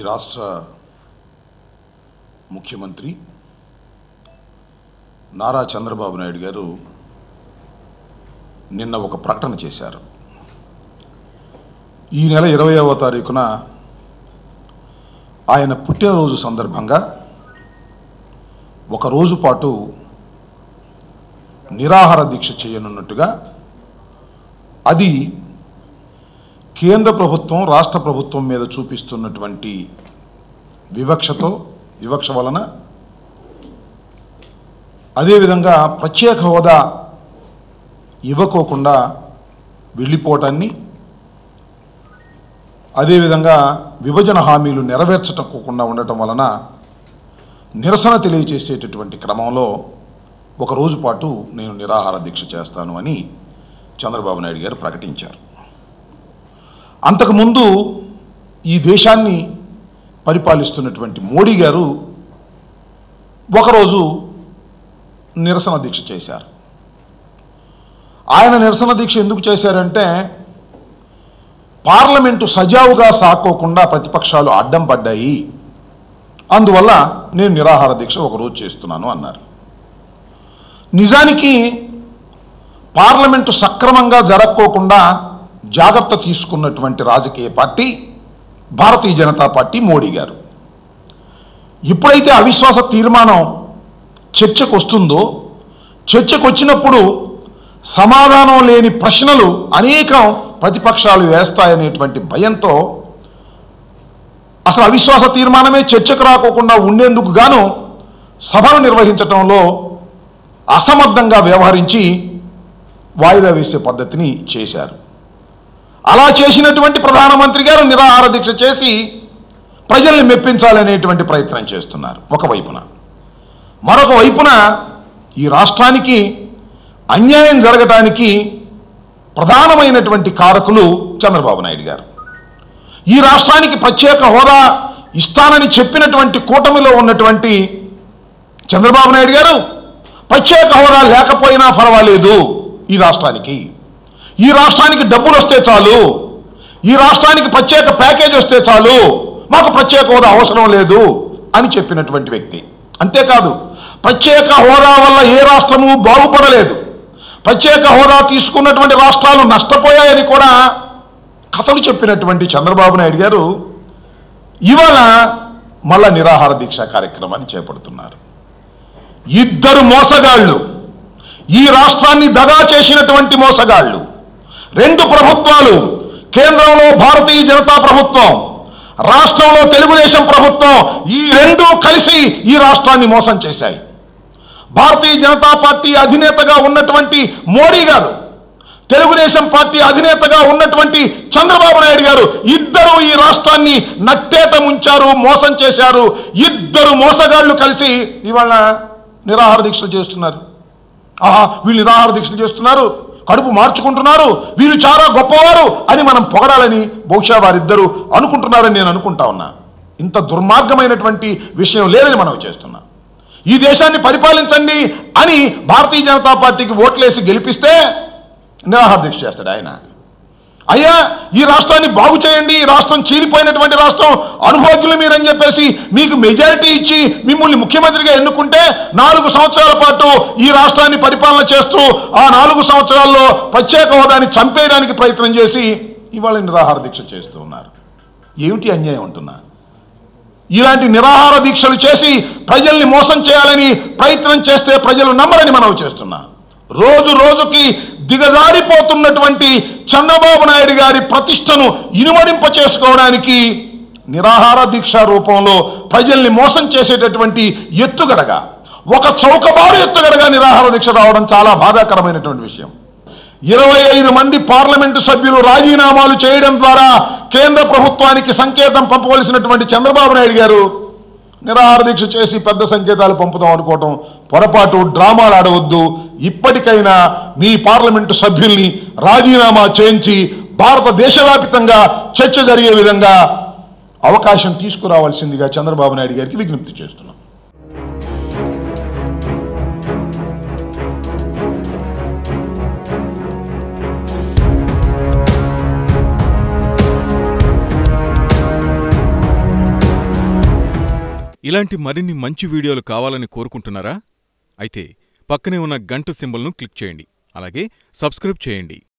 రాష్ట్ర ముఖ్యమంత్రి నారా చంద్రబాబు నాయుడు గారు నిన్న ఒక ప్రకటన చేశారు ఈ నెల ఇరవైవ తారీఖున ఆయన పుట్టినరోజు సందర్భంగా ఒక రోజు పాటు నిరాహార దీక్ష చేయనున్నట్టుగా అది కేంద్ర ప్రభుత్వం రాష్ట్ర ప్రభుత్వం మీద చూపిస్తున్నటువంటి వివక్షతో వివక్ష వలన అదేవిధంగా ప్రత్యేక హోదా ఇవ్వకోకుండా వెళ్ళిపోవటాన్ని అదేవిధంగా విభజన హామీలు నెరవేర్చటకోకుండా ఉండటం వలన నిరసన తెలియచేసేటటువంటి క్రమంలో ఒక రోజు పాటు నేను నిరాహార దీక్ష చేస్తాను అని చంద్రబాబు నాయుడు గారు ప్రకటించారు అంతకుముందు ఈ దేశాన్ని పరిపాలిస్తున్నటువంటి మోడీ గారు ఒకరోజు నిరసన దీక్ష చేశారు ఆయన నిరసన దీక్ష ఎందుకు చేశారంటే పార్లమెంటు సజావుగా సాకోకుండా ప్రతిపక్షాలు అడ్డం పడ్డాయి అందువల్ల నేను నిరాహార దీక్ష ఒకరోజు చేస్తున్నాను అన్నారు నిజానికి పార్లమెంటు సక్రమంగా జరక్కోకుండా జాగ్రత్త తీసుకున్నటువంటి రాజకీయ పార్టీ భారతీయ జనతా పార్టీ మోడీ గారు ఎప్పుడైతే అవిశ్వాస తీర్మానం చర్చకు వస్తుందో చర్చకు వచ్చినప్పుడు సమాధానం లేని ప్రశ్నలు అనేకం ప్రతిపక్షాలు వేస్తాయనేటువంటి భయంతో అసలు అవిశ్వాస తీర్మానమే చర్చకు రాకోకుండా ఉండేందుకు గాను సభను నిర్వహించటంలో అసమర్థంగా వ్యవహరించి వాయిదా వేసే పద్ధతిని చేశారు అలా చేసినటువంటి ప్రధానమంత్రి గారు నిరాహార దీక్ష చేసి ప్రజల్ని మెప్పించాలనేటువంటి ప్రయత్నం చేస్తున్నారు ఒకవైపున మరొక వైపున ఈ రాష్ట్రానికి అన్యాయం జరగటానికి ప్రధానమైనటువంటి కారకులు చంద్రబాబు నాయుడు గారు ఈ రాష్ట్రానికి ప్రత్యేక హోదా ఇస్తానని చెప్పినటువంటి కూటమిలో ఉన్నటువంటి చంద్రబాబు నాయుడు గారు ప్రత్యేక హోదా లేకపోయినా పర్వాలేదు ఈ రాష్ట్రానికి ఈ రాష్ట్రానికి డబ్బులు వస్తే చాలు ఈ రాష్ట్రానికి ప్రత్యేక ప్యాకేజ్ వస్తే చాలు మాకు ప్రత్యేక హోదా అవసరం లేదు అని చెప్పినటువంటి వ్యక్తి అంతేకాదు ప్రత్యేక హోదా వల్ల ఏ రాష్ట్రము బాగుపడలేదు ప్రత్యేక హోదా తీసుకున్నటువంటి రాష్ట్రాలు నష్టపోయాయని కూడా కథలు చెప్పినటువంటి చంద్రబాబు నాయుడు గారు ఇవాళ మళ్ళా నిరాహార దీక్ష కార్యక్రమాన్ని చేపడుతున్నారు ఇద్దరు మోసగాళ్ళు ఈ రాష్ట్రాన్ని దగా చేసినటువంటి మోసగాళ్ళు రెండు ప్రభుత్వాలు కేంద్రంలో భారతీయ జనతా ప్రభుత్వం రాష్ట్రంలో తెలుగుదేశం ప్రభుత్వం ఈ రెండు కలిసి ఈ రాష్ట్రాన్ని మోసం చేశాయి భారతీయ జనతా పార్టీ అధినేతగా ఉన్నటువంటి మోడీ గారు తెలుగుదేశం పార్టీ అధినేతగా ఉన్నటువంటి చంద్రబాబు నాయుడు గారు ఇద్దరు ఈ రాష్ట్రాన్ని నట్టేట ముంచారు మోసం చేశారు ఇద్దరు మోసగాళ్ళు కలిసి ఇవాళ నిరాహార దీక్షలు చేస్తున్నారు ఆహా వీళ్ళు నిరాహార దీక్షలు చేస్తున్నారు కడుపు మార్చుకుంటున్నారు వీళ్ళు చాలా గొప్పవారు అని మనం పొగడాలని బహుశా వారిద్దరూ అనుకుంటున్నారని నేను అనుకుంటా ఉన్నా ఇంత దుర్మార్గమైనటువంటి విషయం లేదని మనం చేస్తున్నాం ఈ దేశాన్ని పరిపాలించండి అని భారతీయ జనతా పార్టీకి ఓట్లేసి గెలిపిస్తే నిరాహార దీక్ష చేస్తాడు ఆయన అయ్యా ఈ రాష్ట్రాన్ని బాగు చేయండి ఈ రాష్ట్రం చీలిపోయినటువంటి రాష్ట్రం అనుభోగ్యులు మీరని చెప్పేసి మీకు మెజారిటీ ఇచ్చి మిమ్మల్ని ముఖ్యమంత్రిగా ఎన్నుకుంటే నాలుగు సంవత్సరాల పాటు ఈ రాష్ట్రాన్ని పరిపాలన చేస్తూ ఆ నాలుగు సంవత్సరాల్లో ప్రత్యేక హోదాని చంపేయడానికి ప్రయత్నం చేసి ఇవాళ నిరాహార దీక్ష చేస్తూ ఉన్నారు ఏమిటి అన్యాయం ఉంటున్నా ఇలాంటి నిరాహార దీక్షలు చేసి ప్రజల్ని మోసం చేయాలని ప్రయత్నం చేస్తే ప్రజలు నమ్మరని మనం చేస్తున్నా రోజు రోజుకి దిగజారిపోతున్నటువంటి చంద్రబాబు నాయుడు గారి ప్రతిష్టను ఇనుమడింప చేసుకోవడానికి నిరాహార దీక్ష రూపంలో ప్రజల్ని మోసం చేసేటటువంటి ఎత్తుగడగా ఒక చౌకబారు ఎత్తుగడగా నిరాహార దీక్ష రావడం చాలా బాధాకరమైనటువంటి విషయం ఇరవై ఐదు మంది పార్లమెంటు సభ్యులు రాజీనామాలు చేయడం ద్వారా కేంద్ర ప్రభుత్వానికి సంకేతం పంపవలసినటువంటి చంద్రబాబు నాయుడు గారు నిరాహార దీక్ష చేసి పెద్ద సంకేతాలు పంపుదాం అనుకోవటం పొరపాటు డ్రామాలు ఆడవద్దు ఇప్పటికైనా మీ పార్లమెంటు సభ్యుల్ని రాజీనామా చేయించి భారతదేశవ్యాప్తంగా చర్చ జరిగే విధంగా అవకాశం తీసుకురావాల్సిందిగా చంద్రబాబు నాయుడు గారికి విజ్ఞప్తి చేస్తున్నాం ఇలాంటి మరిన్ని మంచి వీడియోలు కావాలని కోరుకుంటున్నారా అయితే పక్కనే ఉన్న గంట సింబల్ను క్లిక్ చేయండి అలాగే సబ్స్క్రైబ్ చేయండి